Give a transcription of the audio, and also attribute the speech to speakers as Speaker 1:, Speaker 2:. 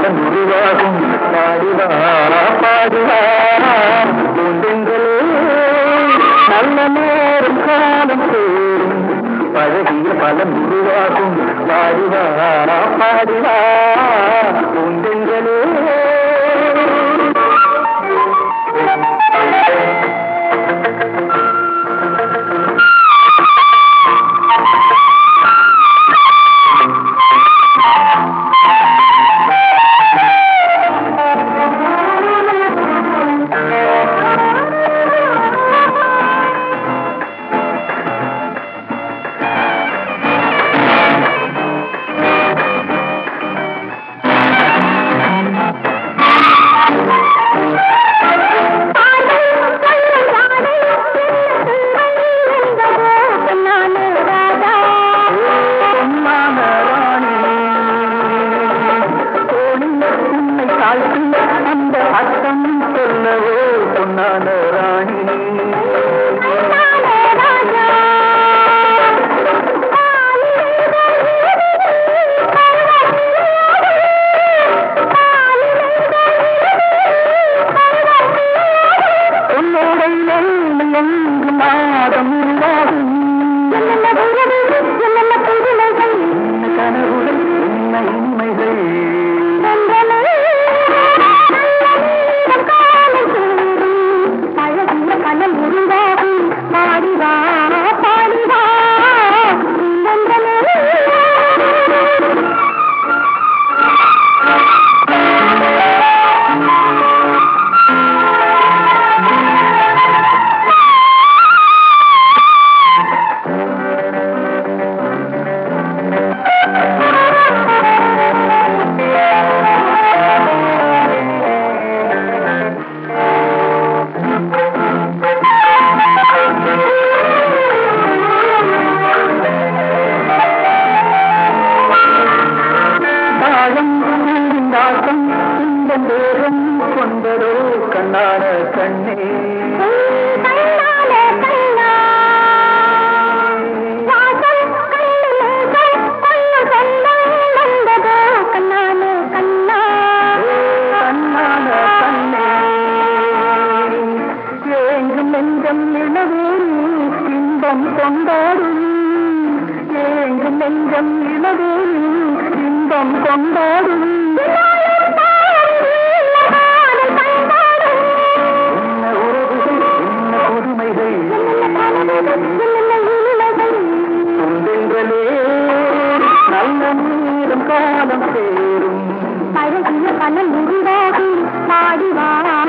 Speaker 1: பலம் உருவாகும் பாடுவா பாடுவா பூந்தென்றலே நல்ல நேரம் காலம் சேரும் பழகிய பலம் உருவாகும் பாடுவா பாடுவா பூந்தென்றலே பொன்னான ராணி தோளில் உன்னை தாழ்த்தி அந்த அர்த்தம் சொல்லவோ பொன்னான ராணி உன்னோடை எங்கு மாதம் உருவாகும் என்ன கனவுகள் என்ன இனிமைகள்
Speaker 2: உருவாகும் பாடிவா பாடிவா
Speaker 1: தாழம் பூவிந்தாசம் இந்த தேகம் கொண்டதோ கண்ணான கண்ணே கண்ணான கண்ணே ஏங்கும் நெஞ்சம் இளவேறு இன்பம் கொண்டாடும் ஏங்கும் நெஞ்சம் இளவேறு இன்பம் கொண்டாடும் என்ன உறவுகள் என்ன புதுமைகள் துண்டென்றலே நல்ல நேரம் காலம் சேரும்
Speaker 2: பழகிய பணம் உருவாகும் பாடிவா